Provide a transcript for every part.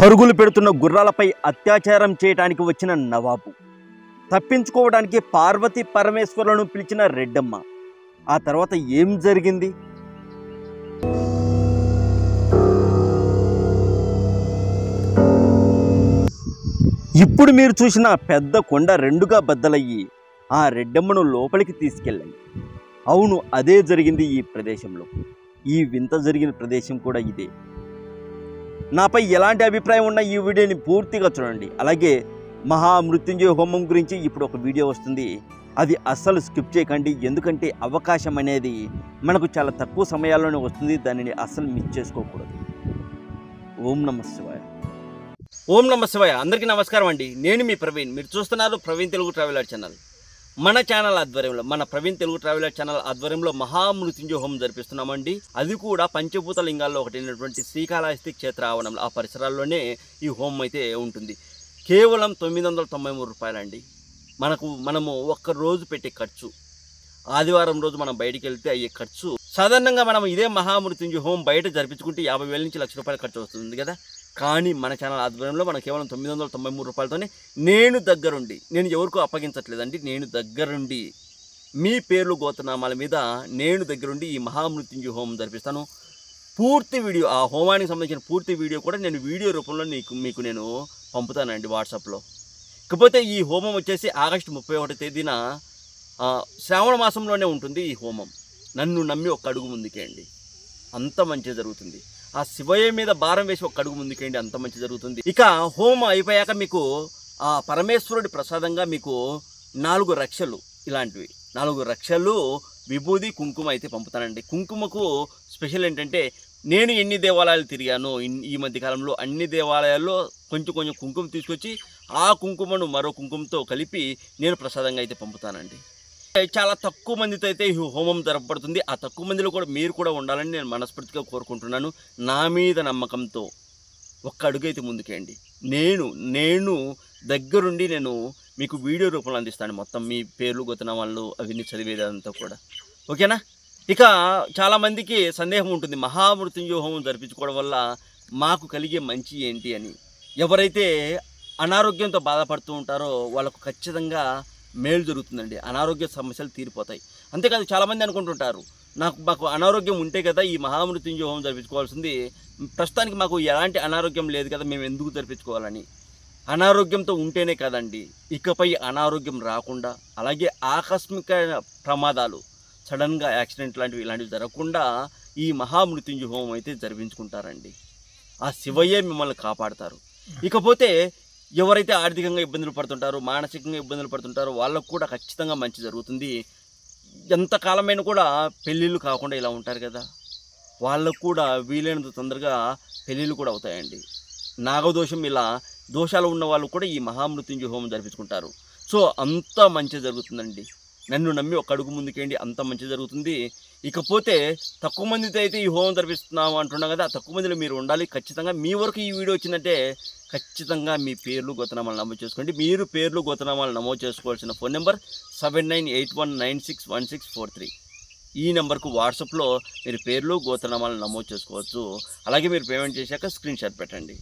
పరుగులు పెడుతున్న గుర్రాలపై అత్యాచారం చేయడానికి వచ్చిన నవాబు తప్పించుకోవడానికి పార్వతి పరమేశ్వరులను పిలిచిన రెడ్డమ్మ ఆ తర్వాత ఏం జరిగింది ఇప్పుడు మీరు చూసిన పెద్ద కొండ రెండుగా బద్దలయ్యి ఆ రెడ్డమ్మను లోపలికి తీసుకెళ్ళాయి అవును అదే జరిగింది ఈ ప్రదేశంలో ఈ వింత జరిగిన ప్రదేశం కూడా ఇదే నాపై ఎలాంటి అభిప్రాయం ఉన్న ఈ వీడియోని పూర్తిగా చూడండి అలాగే మహామృత్యుంజయ హోమం గురించి ఇప్పుడు ఒక వీడియో వస్తుంది అది అస్సలు స్కిప్ చేయకండి ఎందుకంటే అవకాశం అనేది మనకు చాలా తక్కువ సమయాల్లోనే వస్తుంది దానిని అస్సలు మిస్ చేసుకోకూడదు ఓం నమ శివాయ ఓం నమ శివాయ అందరికీ నమస్కారం అండి నేను మీ ప్రవీణ్ మీరు చూస్తున్నారు ప్రవీణ్ తెలుగు ట్రావెలర్ ఛానల్ మన ఛానల్ ఆధ్వర్యంలో మన ప్రవీణ్ తెలుగు ట్రావెలర్ ఛానల్ ఆధ్వర్యంలో మహామృత్యుంజయ హోమం జరిపిస్తున్నామండి అది కూడా పంచభూత లింగాల్లో ఒకటి అయినటువంటి శ్రీకాళహస్తి క్షేత్ర ఆవరణంలో ఆ పరిసరాల్లోనే ఈ హోమం అయితే ఉంటుంది కేవలం తొమ్మిది వందల తొంభై మూడు రూపాయలండి మనకు మనము ఒక్క రోజు పెట్టే ఖర్చు ఆదివారం రోజు మనం బయటికి వెళ్తే అయ్యే ఖర్చు సాధారణంగా మనం ఇదే మహామృత్యుంజయ హోమం బయట జరిపించుకుంటే యాభై వేల నుంచి లక్ష రూపాయల ఖర్చు వస్తుంది కదా కానీ మన ఛానల్ ఆధ్వర్యంలో మనం కేవలం తొమ్మిది వందల తొంభై మూడు రూపాయలతోనే నేను దగ్గరుండి నేను ఎవరికో అప్పగించట్లేదండి నేను దగ్గరుండి మీ పేర్లు గోతనామాల మీద నేను దగ్గరుండి ఈ మహామృత్యుంజయ హోమం జరిపిస్తాను పూర్తి వీడియో ఆ హోమానికి సంబంధించిన పూర్తి వీడియో కూడా నేను వీడియో రూపంలో నీకు మీకు నేను పంపుతానండి వాట్సాప్లో ఇకపోతే ఈ హోమం వచ్చేసి ఆగస్టు ముప్పై ఒకటి తేదీన ఆ, శ్రావణ మాసంలోనే ఉంటుంది ఈ హోమం నన్ను నమ్మి ఒక్క అడుగు ముందుకేయండి అంత మంచి జరుగుతుంది ఆ శివయ్య మీద భారం వేసి ఒక్క అడుగు ముందుకేయండి అంత మంచి జరుగుతుంది ఇక హోమం అయిపోయాక మీకు ఆ పరమేశ్వరుడి ప్రసాదంగా మీకు నాలుగు రక్షలు ఇలాంటివి నాలుగు రక్షలు విభూది కుంకుమ అయితే పంపుతానండి కుంకుమకు స్పెషల్ ఏంటంటే నేను ఎన్ని దేవాలయాలు తిరిగాను ఇన్- ఈ మధ్య కాలంలో అన్ని దేవాలయాల్లో కొంచెం కొంచెం కుంకుమ తీసుకొచ్చి ఆ కుంకుమను మరో కుంకుమతో కలిపి నేను ప్రసాదంగా అయితే పంపుతానండి చాలా తక్కువ మందితో అయితే ఈ హోమం జరపబడుతుంది ఆ తక్కువ మందిలో కూడా మీరు కూడా ఉండాలని నేను మనస్ఫూర్తిగా కోరుకుంటున్నాను నా మీద నమ్మకంతో ఒక్క అడుగు అయితే ముందుకేయండి నేను నేను దగ్గరుండి నేను మీకు వీడియో రూపంలో అందిస్తాను మొత్తం మీ పేర్లు గొతనామాలు అవన్నీ చదివేదంతా కూడా ఓకేనా ఇక చాలామందికి సందేహం ఉంటుంది మహామృత్యుంజయ హోమం జరిపించుకోవడం వల్ల మాకు కలిగే మంచి ఏంటి అని ఎవరైతే అనారోగ్యంతో బాధపడుతూ ఉంటారో వాళ్ళకు ఖచ్చితంగా మేలు జరుగుతుందండి అనారోగ్య సమస్యలు తీరిపోతాయి అంతేకాదు చాలామంది అనుకుంటుంటారు నాకు మాకు అనారోగ్యం ఉంటే కదా ఈ మహామృత్యుంజయ హోమం జరిపించుకోవాల్సింది ప్రస్తుతానికి మాకు ఎలాంటి అనారోగ్యం లేదు కదా మేము ఎందుకు జరిపించుకోవాలని అనారోగ్యంతో ఉంటేనే కదండి ఇకపై అనారోగ్యం రాకుండా అలాగే ఆకస్మిక ప్రమాదాలు సడన్గా యాక్సిడెంట్ లాంటివి ఇలాంటివి జరగకుండా ఈ మహామృత్యుంజయ హోమం అయితే జరిపించుకుంటారండి ఆ శివయ్యే మిమ్మల్ని కాపాడతారు ఇకపోతే ఎవరైతే ఆర్థికంగా ఇబ్బందులు పడుతుంటారో మానసికంగా ఇబ్బందులు పడుతుంటారో వాళ్ళకు కూడా ఖచ్చితంగా మంచి జరుగుతుంది ఎంతకాలమైనా కూడా పెళ్ళిళ్ళు కాకుండా ఇలా ఉంటారు కదా వాళ్ళకు కూడా వీలైనంత తొందరగా పెళ్ళిళ్ళు కూడా అవుతాయండి నాగదోషం ఇలా దోషాలు ఉన్న వాళ్ళు కూడా ఈ మహామృత్యుంజయ హోమం జరిపించుకుంటారు సో అంత మంచి జరుగుతుందండి నన్ను నమ్మి ఒక అడుగు ముందుకేయండి అంత మంచి జరుగుతుంది ఇకపోతే తక్కువ మందితో అయితే ఈ హోమం జరిపిస్తున్నాము అంటున్నాం కదా తక్కువ మందిలో మీరు ఉండాలి ఖచ్చితంగా మీ వరకు ఈ వీడియో వచ్చిందంటే ఖచ్చితంగా మీ పేర్లు గోతనామాలు నమోదు చేసుకోండి మీరు పేర్లు గోతనామాలు నమోదు చేసుకోవాల్సిన phone number seven nine eight one nine six one six four three ఈ నెంబర్కు వాట్సాప్లో మీరు పేర్లు గోతనామాలు నమోదు చేసుకోవచ్చు అలాగే మీరు పేమెంట్ చేశాక స్క్రీన్ షాట్ పెట్టండి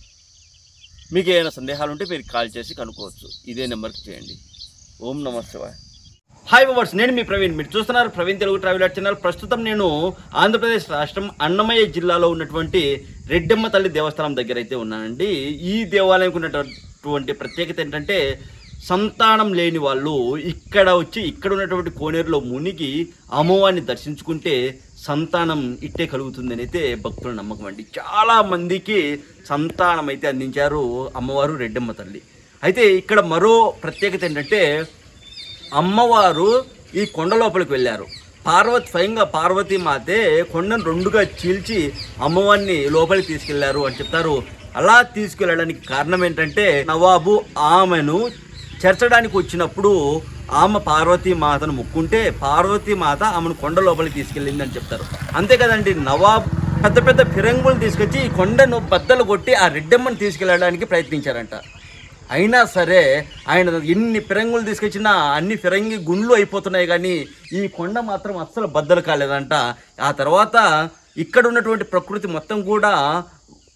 మీకు ఏమైనా సందేహాలు ఉంటే మీరు కాల్ చేసి కనుక్కోవచ్చు ఇదే నెంబర్కి చేయండి ఓం నమ శివాయ హాయ్ వివర్స్ నేను మీ ప్రవీణ్ మీరు చూస్తున్నారు ప్రవీణ్ తెలుగు ట్రావెలర్ ఛానల్ ప్రస్తుతం నేను ఆంధ్రప్రదేశ్ రాష్ట్రం అన్నమయ్య జిల్లాలో ఉన్నటువంటి రెడ్డమ్మ తల్లి దేవస్థానం దగ్గర అయితే ఉన్నానండి ఈ దేవాలయంకు ఉన్నటువంటి ప్రత్యేకత ఏంటంటే సంతానం లేని వాళ్ళు ఇక్కడ వచ్చి ఇక్కడ ఉన్నటువంటి కోనేరులో మునిగి అమ్మవారిని దర్శించుకుంటే సంతానం ఇట్టే కలుగుతుందని అయితే భక్తుల నమ్మకం అండి చాలా మందికి సంతానం అయితే అందించారు అమ్మవారు రెడ్డమ్మ తల్లి అయితే ఇక్కడ మరో ప్రత్యేకత ఏంటంటే అమ్మవారు ఈ కొండ లోపలికి వెళ్ళారు పార్వతి స్వయంగా పార్వతీ మాతే కొండను రెండుగా చీల్చి అమ్మవారిని లోపలికి తీసుకెళ్లారు అని చెప్తారు అలా తీసుకెళ్ళడానికి కారణం ఏంటంటే నవాబు ఆమెను చేర్చడానికి వచ్చినప్పుడు ఆమె పార్వతీ మాతను ముక్కుంటే పార్వతీ మాత ఆమెను కొండ లోపలికి తీసుకెళ్ళింది అని చెప్తారు అంతే కదండి నవాబ్ పెద్ద పెద్ద ఫిరంగులు తీసుకొచ్చి ఈ కొండను బద్దలు కొట్టి ఆ రెడ్డమ్మని తీసుకెళ్ళడానికి ప్రయత్నించారంట అయినా సరే ఆయన ఎన్ని ఫిరంగులు తీసుకొచ్చినా అన్ని ఫిరంగి గుండ్లు అయిపోతున్నాయి కానీ ఈ కొండ మాత్రం అస్సలు బద్దలు కాలేదంట ఆ తర్వాత ఇక్కడ ఉన్నటువంటి ప్రకృతి మొత్తం కూడా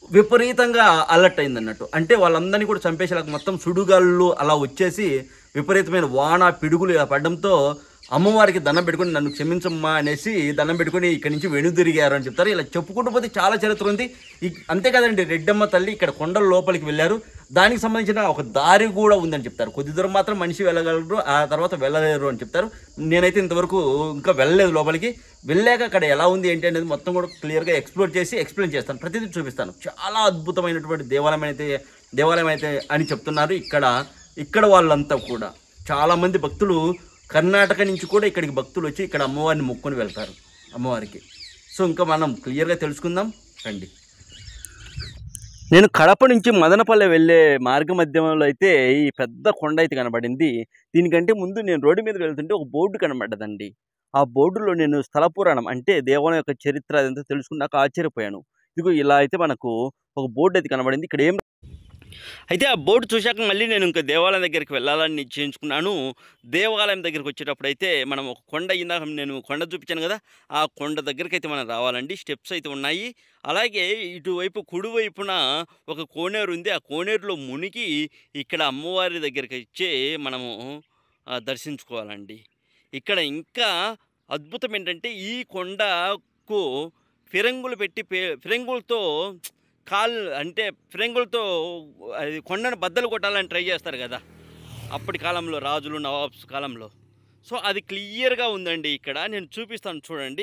విపరీతంగా అలర్ట్ అయింది అన్నట్టు అంటే వాళ్ళందరినీ కూడా చంపేసేలాగా మొత్తం సుడుగాళ్ళు అలా వచ్చేసి విపరీతమైన వాన పిడుగులు ఇలా పడడంతో అమ్మవారికి దండం పెట్టుకొని నన్ను క్షమించమ్మా అనేసి దండం పెట్టుకొని ఇక్కడి నుంచి వెనుదిరిగారు అని చెప్తారు ఇలా చెప్పుకుంటూ పోతే చాలా చరిత్ర ఉంది ఈ- అంతే కదండి రెడ్డమ్మ తల్లి ఇక్కడ కొండల లోపలికి వెళ్ళారు దానికి సంబంధించిన ఒక దారి కూడా ఉందని చెప్తారు కొద్ది దూరం మాత్రం మనిషి వెళ్ళగలరు ఆ తర్వాత వెళ్ళలేరు అని చెప్తారు నేనైతే ఇంతవరకు ఇంకా వెళ్ళలేదు లోపలికి వెళ్ళాక అక్కడ ఎలా ఉంది ఏంటి అనేది మొత్తం కూడా క్లియర్గా ఎక్స్ప్లోర్ చేసి ఎక్స్ప్లెయిన్ చేస్తాను ప్రతిదీ చూపిస్తాను చాలా అద్భుతమైనటువంటి దేవాలయం అయితే దేవాలయం అయితే అని చెప్తున్నారు ఇక్కడ ఇక్కడ వాళ్ళంతా కూడా చాలామంది భక్తులు కర్ణాటక నుంచి కూడా ఇక్కడికి భక్తులు వచ్చి ఇక్కడ అమ్మవారిని మొక్కుని వెళ్తారు అమ్మవారికి సో ఇంకా మనం క్లియర్గా తెలుసుకుందాం రండి నేను కడప నుంచి మదనపల్లె వెళ్ళే మార్గ మధ్యంలో అయితే ఈ పెద్ద కొండ అయితే కనబడింది దీనికంటే ముందు నేను రోడ్డు మీద వెళ్తుంటే ఒక బోర్డు కనబడ్డదండి ఆ బోర్డులో నేను స్థల పురాణం అంటే దేవాలయం యొక్క చరిత్ర అదంతా తెలుసుకుని నాకు ఆశ్చర్యపోయాను ఇదిగో ఇలా అయితే మనకు ఒక బోర్డు అయితే కనబడింది ఇక్కడ ఏం అయితే ఆ బోర్డు చూశాక మళ్ళీ నేను ఇంకా దేవాలయం దగ్గరికి వెళ్ళాలని నిశ్చయించుకున్నాను దేవాలయం దగ్గరికి వచ్చేటప్పుడు అయితే మనం ఒక కొండ ఇందాక నేను కొండ చూపించాను కదా ఆ కొండ దగ్గరికి అయితే మనం రావాలండి స్టెప్స్ అయితే ఉన్నాయి అలాగే ఇటువైపు కుడివైపున ఒక కోనేరు ఉంది ఆ కోనేరులో మునిగి ఇక్కడ అమ్మవారి దగ్గరికి వచ్చి మనము ఆ, దర్శించుకోవాలండి ఇక్కడ ఇంకా అద్భుతం ఏంటంటే ఈ కొండకు ఫిరంగులు పెట్టి పే- ఫిరంగులతో కాల్ అంటే ఫిరంగులతో అది కొండను బద్దలు కొట్టాలని ట్రై చేస్తారు కదా అప్పటి కాలంలో రాజులు నవాబ్స్ కాలంలో సో అది క్లియర్గా ఉందండి ఇక్కడ నేను చూపిస్తాను చూడండి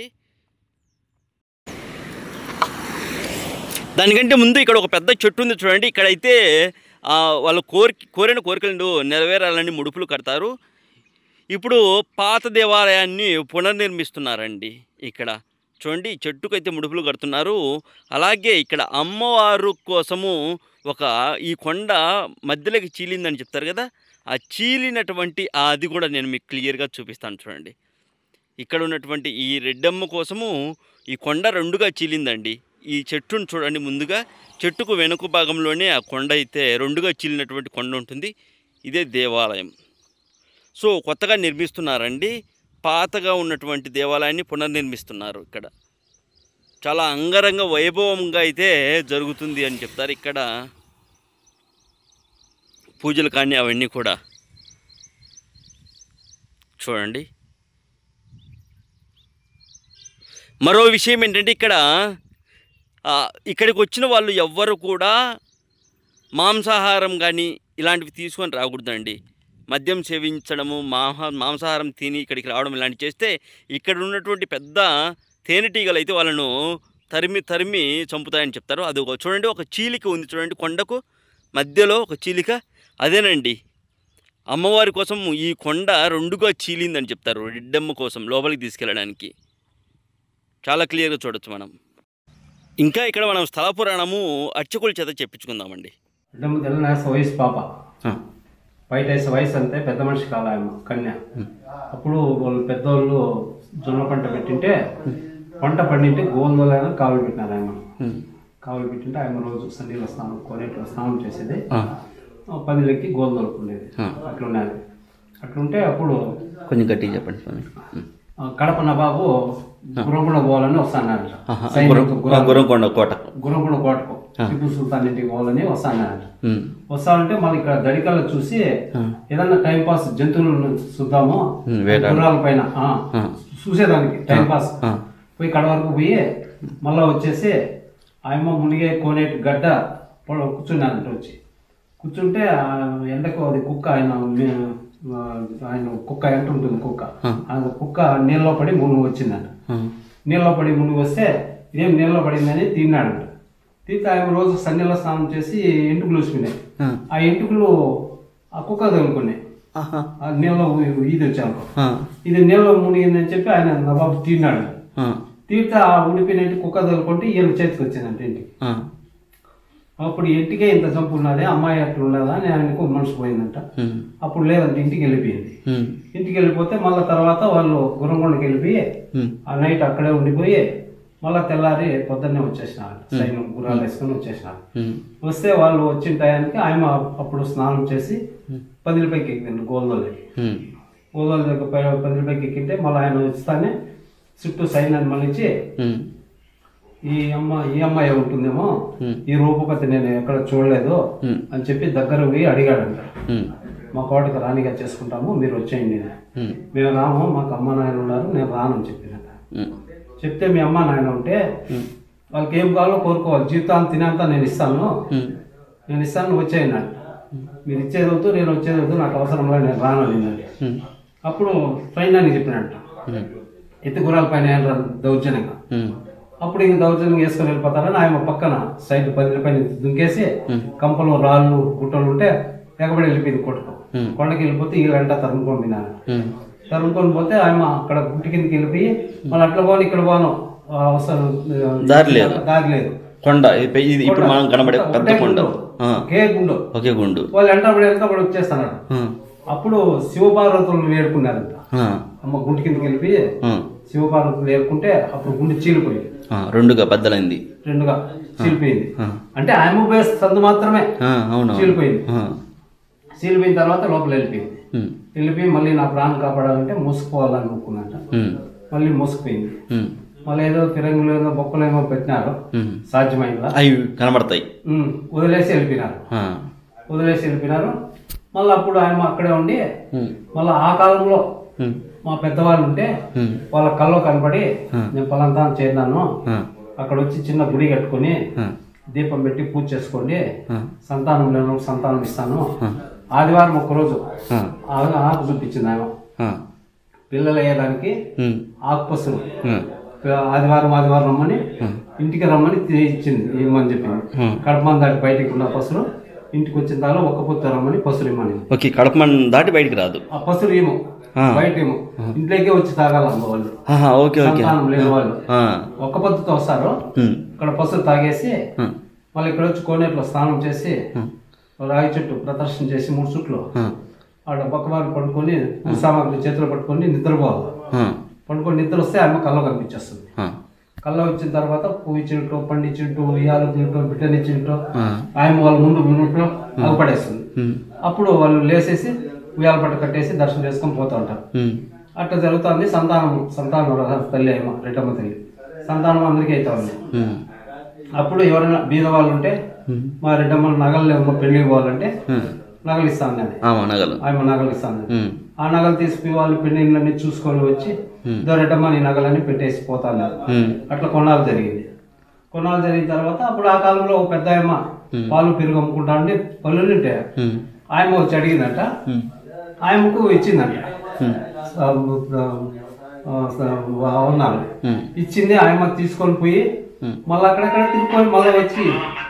దానికంటే ముందు ఇక్కడ ఒక పెద్ద చెట్టు ఉంది చూడండి ఇక్కడైతే ఆ, వాళ్ళు కోరి కోరిన కోరికలను నెరవేరాలని ముడుపులు కడతారు ఇప్పుడు పాత దేవాలయాన్ని పునర్నిర్మిస్తున్నారండి ఇక్కడ చూడండి ఈ చెట్టుకైతే ముడుపులు కడుతున్నారు అలాగే ఇక్కడ అమ్మవారు కోసము ఒక ఈ కొండ మధ్యలోకి చీలిందని చెప్తారు కదా ఆ చీలినటువంటి ఆ అది కూడా నేను మీకు క్లియర్గా చూపిస్తాను చూడండి ఇక్కడ ఉన్నటువంటి ఈ రెడ్డమ్మ కోసము ఈ కొండ రెండుగా చీలిందండి ఈ చెట్టును చూడండి ముందుగా చెట్టుకు వెనుక భాగంలోనే ఆ కొండ అయితే రెండుగా చీలినటువంటి కొండ ఉంటుంది ఇదే దేవాలయం సో కొత్తగా నిర్మిస్తున్నారండి పాతగా ఉన్నటువంటి దేవాలయాన్ని పునర్నిర్మిస్తున్నారు ఇక్కడ చాలా అంగరంగ వైభవంగా అయితే జరుగుతుంది అని చెప్తారు ఇక్కడ పూజలు కానీ అవన్నీ కూడా చూడండి మరో విషయం ఏంటంటే ఇక్కడ ఆ, ఇక్కడికి వచ్చిన వాళ్ళు ఎవ్వరు కూడా మాంసాహారం కానీ ఇలాంటివి తీసుకొని రాకూడదండి మద్యం సేవించడము మాంస మాంసాహారం తిని ఇక్కడికి రావడం ఇలాంటివి చేస్తే ఇక్కడ ఉన్నటువంటి పెద్ద తేనెటీగలు అయితే వాళ్ళను తరిమి తరిమి చంపుతాయని చెప్తారు అది ఒక చూడండి ఒక చీలిక ఉంది చూడండి కొండకు మధ్యలో ఒక చీలిక అదేనండి అమ్మవారి కోసం ఈ కొండ రెండుగా చీలిందని చెప్తారు రెడ్డమ్మ కోసం లోపలికి తీసుకెళ్ళడానికి చాలా క్లియర్గా చూడొచ్చు మనం ఇంకా ఇక్కడ మనం స్థల పురాణము అర్చకుల చేత చెప్పించుకుందామండి రెండమ్మ తెల్లనేస వయసు పాప బయట వేసే వయసు అంతే పెద్ద మనిషి కాల ఆయన కన్య అప్పుడు వాళ్ళు పెద్దోళ్ళు జొన్న పంట పెట్టింటే పంట పండింటే గోల్దోలైనా కావులు పెట్టినారు ఆయన కావులు పెట్టింటే ఆయన రోజు సండీలో స్నానం కోనేటిలో స్నానం చేసేది ఆ పదిలకి గోల్ దొరుకునేది అట్లున్నది అట్లుంటే అప్పుడు కొంచెం గట్టిగా చెప్పండి స్వామి ఆ, కడప నబాబు గురంగుడ పోవాలని వస్తానంట సైనికులతో గుర్రం- గురంకొండ కోట గురంగుడ కోటకు టిప్పు సుల్తాన్ ఇంటికి పోవాలని వస్తానంట వస్తామంటే మళ్ళీ ఇక్కడ దడికల్లో చూసి ఏదన్నా టైం పాస్ జంతువులను చూద్దాము గుర్రాల పైన ఆ, చూసేదానికి టైం పాస్ పోయి కడ వరకు పోయి మళ్ళా వచ్చేసి ఆయమ్మ మునిగే కోనేటి గడ్డ పొడ- కూర్చున్నారంట వచ్చి కూర్చుంటే ఆ ఎండకు అది కుక్క ఆయన మీ- ఆ, ఆయన కుక్క ఎంట ఉంటుంది కుక్క ఆ కుక్క నీళ్ళలో పడి మునుగు వచ్చిందంట నీళ్ళలో పడి మునుగు వస్తే ఇదేం నీళ్ళలో పడిందని తిన్నాడంట తీస్తే ఆయన రోజు సన్నీళ్ళ స్నానం చేసి ఎంటుకలు వేసుకున్నాయి ఆ ఎంటుకలు ఆ కుక్క తగులుకున్నాయి ఆ నీళ్ళలో ఈది వచ్చాను ఇది నీళ్ళలో మునిగిందని చెప్పి ఆయన నవాబు తిన్నాడు తీర్థ ఆ ఉడిపినట్టు కుక్క తగులుకుంటే ఈయన చేతికి వచ్చిందంట ఇంటికి అప్పుడు ఇంటికే ఇంత చంపు ఉన్నది అమ్మాయి అట్లా ఉన్నదా అని ఆయనకు మనసు పోయిందంట అప్పుడు లేదంటే ఇంటికి వెళ్ళిపోయింది ఇంటికి వెళ్ళిపోతే మళ్ళీ తర్వాత వాళ్ళు గురంగొండకి వెళ్ళిపోయి ఆ నైట్ అక్కడే ఉండిపోయి మళ్ళీ తెల్లారి పొద్దున్నే వచ్చేసినారు సైన్యం గుర్రాలు వేసుకొని వచ్చేసినారు వస్తే వాళ్ళు వచ్చిన టయానికి ఆయన అప్పుడు స్నానం చేసి పదిలిపైకి ఎక్కింది గోల్దోలకి గోల్దోల దగ్గర పై పదిలిపైకి ఎక్కింటే మళ్ళీ ఆయన వస్తానే చుట్టూ సైన్యాన్ని మళ్ళించి ఈ అమ్మ ఈ అమ్మాయి ఉంటుందేమో ఉమ్. ఈ రూపకథ నేను ఎక్కడ చూడలేదు ఉమ్. అని చెప్పి దగ్గర పోయి అడిగాడంట ఉమ్. మా కోటకి రాణిగా చేసుకుంటాము మీరు వచ్చేయండి అని. ఉమ్. మేము రాము మాకు అమ్మ నాయన ఉన్నారు నేను రానని చెప్పినట ఉమ్. చెప్తే మీ అమ్మ నాయన ఉంటే ఉమ్. వాళ్ళకి ఏం కావాలో కోరుకోవాలి జీవితాన్ని తినేంత నేను ఇస్తాను ఉమ్. నేను ఇస్తాను నువ్వు వచ్చేయండి అంట. మీరు ఇచ్చేది వద్దు నేను వచ్చేది వద్దు నాకు అవసరం లేదు నేను రాను అనిందండి ఉమ్. అప్పుడు ట్రైన్ అని చెప్పినట్ట ఉమ్. ఎత్తి గుర్రాల పైన ఏం దౌర్జన్యంగా ఉమ్. అప్పుడు ఇంక దౌర్జన్యం వేసుకొని వెళ్ళిపోతారని ఆయన పక్కన సైడ్ పందిరి పైన దుంకేసి కంపలు రాళ్ళు గుట్టలు ఉంటే ఎగబడి వెళ్ళిపోయింది కొట్టుకు ఉమ్. కొండకి వెళ్ళిపోతే వీళ్ళంట తరుముకొని పోయినారు ఉమ్. తరుముకొని పోతే ఆయన అక్కడ గుట్టి కిందకి వెళ్ళిపోయి మళ్ళీ అట్లా పోను ఇక్కడ పోను ఆ, అవసరం దారి లేదు. దారి లేదు కొండ ఇది ఇది ఇప్పుడు మనం కనబడే పెద్ద ఒకటే కొండ గుండు. ఆ. ఒకే గుండు ఒకే గుండు వాళ్ళు వెంటబడి వెళ్తే అప్పుడు వచ్చేస్తున్నాడు ఆ. అప్పుడు శివపార్వతులను వేడుకున్నారంట ఆ. అమ్మ గుంటి కిందకి వెళ్ళి ఆ. శివపార్వతులు వేడుకుంటే అప్పుడు గుండె చీలిపోయింది ఆ. రెండుగా బద్దలైంది రెండుగా చీలిపోయింది ఆ. అంటే ఆయమ్మ బేస్ సందు మాత్రమే ఆ, అవును చీలిపోయింది ఆ. చీలిపోయిన తర్వాత లోపల వెళ్ళిపోయింది ఉమ్. వెళ్ళిపోయి మళ్ళీ నా ప్రాణం కాపాడాలంటే మూసుకుపోవాలని అనుకున్నట ఉమ్. మళ్ళీ మూసుకుపోయింది ఉమ్. మళ్ళీ ఏదో తిరంగులు ఏదో బొక్కలు ఏమో పెట్టినారు ఉమ్. సాధ్యమైందా అవి కనబడతాయి ఉమ్, వదిలేసి వెళ్ళిపోయినారు ఆ. వదిలేసి వెళ్ళిపోయినారు మళ్ళీ అప్పుడు ఆయన అక్కడే ఉండి ఉమ్. మళ్ళీ ఆ కాలంలో ఉమ్. మా పెద్దవాళ్ళు ఉంటే ఉమ్. వాళ్ళ కల్లో కనపడి ఆ. నేను పలంతా చేరినాను ఆ. అక్కడ వచ్చి చిన్న గుడి కట్టుకొని ఆ. దీపం పెట్టి పూజ చేసుకోండి ఆ. సంతానం లేని సంతానం ఇస్తాను ఆ. ఆదివారం ఒక్కరోజు ఆ. ఆ- ఆకు చూపించింది ఆమె ఆ. పిల్లలు అయ్యేదానికి ఉమ్. ఆకు పసులు ఉమ్. ఆదివారం ఆదివారం రమ్మని ఇంటికి రమ్మని తీ- ఇచ్చింది ఇమ్మని చెప్పింది ఉమ్. కడపman దాటి బయటికి ఉన్న పసులు ఇంటికి వచ్చిన తర్వాత ఒక్క పొత్తు రమ్మని పసులు ఇమ్మని ఓకే కడప దాటి బయటికి రాదు ఆ పసులు ఏమో ఆ. బయట ఏమో ఇంట్లోకే వచ్చి తాగాలమ్మ వాళ్ళు ఆహా, ఓకే ఓకే సంతానం లేని వాళ్ళు ఆ. ఒక్క పొద్దుతో వస్తారు ఉమ్. ఇక్కడ పసులు తాగేసి ఉమ్. మళ్ళీ ఇక్కడ వచ్చి కోనేట్లో స్నానం చేసి ఉమ్. రాగి చెట్టు ప్రదర్శన చేసి మూడు చుట్లు ఉమ్. ఆడ పక్కవారు పడుకొని పూజ సామాగ్రి చేతిలో పట్టుకొని నిద్రపోవాలి ఉమ్. పడుకొని నిద్ర వస్తే ఆమె కళ్ళ కనిపించేస్తుంది ఉమ్. కళ్ళ వచ్చిన తర్వాత పువ్వు ఇచ్చింటో పండించింటో ఉయ్యాలు తింటో బిడ్డనిచ్చింటో ఉమ్. ఆయన వాళ్ళ ముందు ఉన్నట్టు అగపడేస్తుంది ఉమ్. అప్పుడు వాళ్ళు లేసేసి ఉయ్యాల పట్ట కట్టేసి దర్శనం చేసుకొని పోతూ ఉంటారు ఉమ్. అట్లా జరుగుతుంది సంతానం సంతానం రథ తల్లి ఏమో రెడ్డమ్మ తల్లి సంతానం అందరికీ అవుతా ఉంది ఉమ్. అప్పుడు ఎవరైనా బీద వాళ్ళు ఉంటే ఉమ్. మా రెడ్డమ్మ నగలు లేవమ్మా పెళ్లి పోవాలంటే ఉమ్. నగలు ఇస్తాను నేను ఆమా నగలు ఆయన నగలు ఇస్తాను నేను. ఉమ్. ఆ నగలు తీసుకుని వాళ్ళు పెళ్ళిళ్ళని చూసుకొని వచ్చి ఇదో రెడ్డమ్మ నీ నగలన్నీ పెట్టేసి పోతాను ఉమ్. అట్లా కొన్నాళ్ళు జరిగింది కొన్నాళ్ళు జరిగిన తర్వాత అప్పుడు ఆ కాలంలో ఒక పెద్ద ఆయమ్మ పాలు పెరుగు అమ్ముకుంటా ఉంటే పళ్ళు ఉంటే ఉమ్. ఆయమ్మ వచ్చి అడిగిందంట ఉమ్. ఆయమ్మకు ఇచ్చిందంట ఉమ్. ఆ, ఆ, ఆ, ఉన్నారు ఉమ్. ఇచ్చింది ఆయమ్మ తీసుకొని పోయి ఉమ్. మళ్ళీ అక్కడక్కడ తిరుక్కొని మళ్ళీ వచ్చి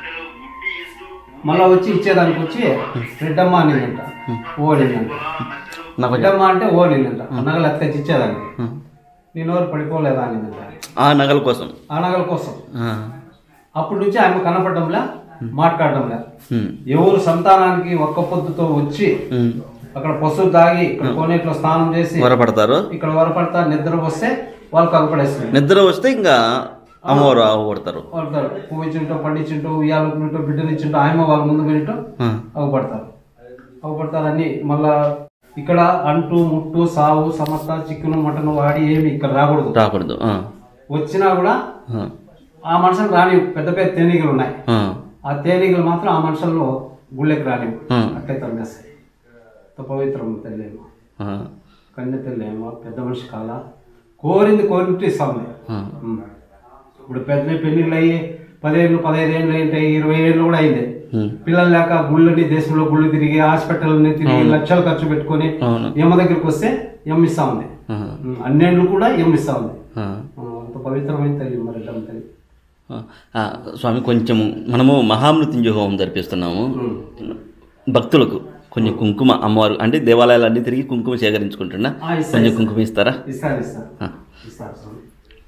మళ్ళీ వచ్చి ఇచ్చేదానికి వచ్చి రెడ్డమ్మ అనిందంట ఓ అనిందంట నాకు రెడ్డమ్మ అంటే ఓ అనిందంట నగలు ఎత్తిచ్చి ఇచ్చేదానికి ఉమ్. నేను ఎవరు పడిపోలేదా అనిందంట ఆ నగల కోసం ఆ నగల కోసం ఆ. అప్పటి నుంచి ఆమె కనపడడంలే మాట్లాడడంలే ఉమ్. ఎవరు సంతానానికి ఒక్క పొద్దుతో వచ్చి ఉమ్. అక్కడ పశువు తాగి ఇక్కడ కోనేట్లో స్నానం చేసి త్వరపడతారు ఇక్కడ వరపడతా నిద్ర వస్తే వాళ్ళు కనపడేస్తుంది నిద్ర వస్తే ఇంకా అమ్మవారు ఆవుపడతారు పడతారు పువ్వు ఇచ్చింటో పండించింటో ఉయ్యాలకుంటో బిడ్డనిచ్చింటో ఆయమ్మ వాళ్ళ ముందు వింటూ ఆ. అవ్వపడతారు అవ్వపడతారు అన్ని మళ్ళా ఇక్కడ అంటు ముట్టు సావు సమస్త చికెన్ మటన్ వాడి ఏమి ఇక్కడ రాకూడదు రాకూడదు ఆ. వచ్చినా కూడా ఆ. ఆ మనుషులు రాని పెద్ద పెద్ద తేనీగలు ఉన్నాయి ఆ. ఆ తేనీగలు మాత్రం ఆ మనుషుల్లో గుళ్ళకి రాని ఆ. అట్లే తరిమేస్తాయి అంత పవిత్రం తెల్లేమో ఆ. కన్య తెల్లేమో పెద్ద మనిషి కాల కోరింది కోరినట్టు ఇస్తాము ఆ. ఉమ్. ఇప్పుడు పెద్ద పెళ్ళిళ్ళు అయ్యి పదిహేను పదహైదు ఏళ్ళు అయింటాయి ఇరవై ఏళ్ళు కూడా అయింది ఉమ్. పిల్లలు లేక గుళ్ళని దేశంలో గుళ్ళు తిరిగి హాస్పిటల్ని తిరిగి లక్షలు ఖర్చు పెట్టుకొని అవును యమ్మ దగ్గరికి వస్తే యమ్మ ఇస్తా ఉంది ఆ. ఉమ్, అన్నేళ్ళు కూడా యమ్మ ఇస్తా ఉంది ఆ. ఉమ్, అంత పవిత్రమైన తల్లి మరి ఎల్లమ్మ తల్లి ఆ, స్వామి కొంచెము మనము మహామృత్యుంజయ హోమం జరిపిస్తున్నాము ఉమ్. భక్తులకు కొంచెం కుంకుమ అమ్మవారు అంటే దేవాలయాలు అన్ని తిరిగి కుంకుమ సేకరించుకుంటున్నా ఆ, ఇస్తా, కొంచెం ఇస్తా. కుంకుమ ఇస్తారా ఇస్తారు ఇస్తారు ఆ. ఇస్తారు స్వామి.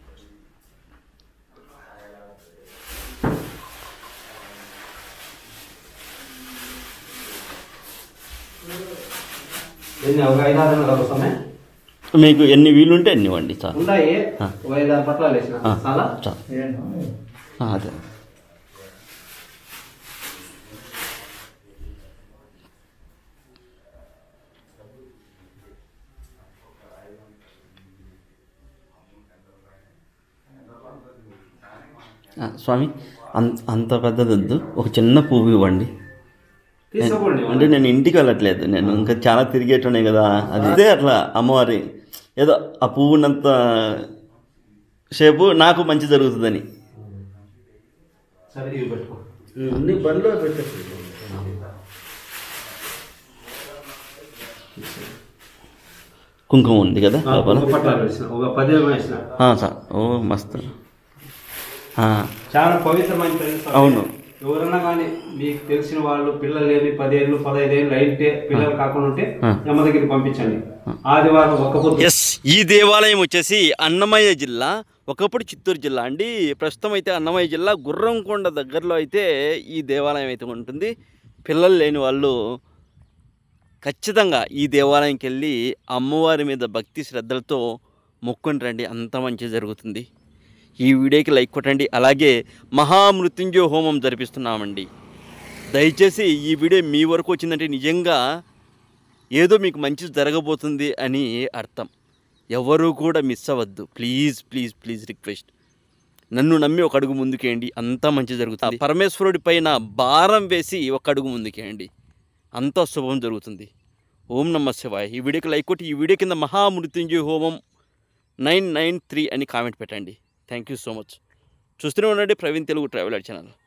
ఎన్ని ఒక ఐదారు నెలల కోసమే మీకు ఎన్ని వీలుంటే అన్ని ఇవ్వండి చాలు ఉన్నాయి ఆ. ఒక ఐదారు పట్లాలు వేసిన ఆ. చాలా చాలు ఆ, అదే ఆ, స్వామి అంత అంత పెద్దదొద్దు ఒక చిన్న పువ్వు ఇవ్వండి తీసుకోండి అంటే నేను ఇంటికి వెళ్ళట్లేదు నేను ఇంకా చాలా తిరిగేటున్నాయి కదా అది అదే అట్లా అమ్మవారి ఏదో ఆ పువ్వునంత షేపు నాకు మంచి జరుగుతుందని సరే ఇవి పెట్టుకో నీ బండిలో పెట్టేసి కుంకుమ ఉంది కదా లోపల ఒక పట్టాలు వేసిన ఒక పదిహేను వేసిన ఆ, సార్ ఓ మస్తు ఆ, చాలా పవిత్రమైన ప్రదేశం అవును. ఎవరన్నా కానీ మీకు తెలిసిన వాళ్ళు పిల్లలు లేని పదేళ్ళు పదహైదేళ్ళు అయితే పిల్లలు కాకుండా ఉంటే యమ్మ దగ్గరికి పంపించండి ఆదివారం ఒక్క పొద్దు ఎస్ ఈ దేవాలయం వచ్చేసి అన్నమయ్య జిల్లా ఒకప్పుడు చిత్తూరు జిల్లా అండి ప్రస్తుతం అయితే అన్నమయ్య జిల్లా గుర్రంకొండ దగ్గరలో అయితే ఈ దేవాలయం అయితే ఉంటుంది పిల్లలు లేని వాళ్ళు ఖచ్చితంగా ఈ దేవాలయంకి వెళ్ళి అమ్మవారి మీద భక్తి శ్రద్ధలతో మొక్కుని రండి అంత మంచి జరుగుతుంది ఈ వీడియోకి లైక్ కొట్టండి అలాగే మహామృత్యుంజయ హోమం జరిపిస్తున్నామండి దయచేసి ఈ వీడియో మీ వరకు వచ్చిందంటే నిజంగా ఏదో మీకు మంచి జరగబోతుంది అని అర్థం ఎవరు కూడా మిస్ అవ్వద్దు ప్లీజ్ ప్లీజ్ ప్లీజ్ రిక్వెస్ట్ నన్ను నమ్మి ఒక అడుగు ముందుకేయండి అంతా మంచి జరుగుతుంది పరమేశ్వరుడి పైన భారం వేసి ఒక అడుగు ముందుకేయండి అంతా శుభం జరుగుతుంది ఓం నమ శివాయ ఈ వీడియోకి లైక్ కొట్టి ఈ వీడియో కింద మహామృత్యుంజయ హోమం నైన్ నైన్ త్రీ అని కామెంట్ పెట్టండి థ్యాంక్ యూ సో మచ్ చూస్తూనే ఉండండి ప్రవీణ్ తెలుగు ట్రావెలర్ ఛానల్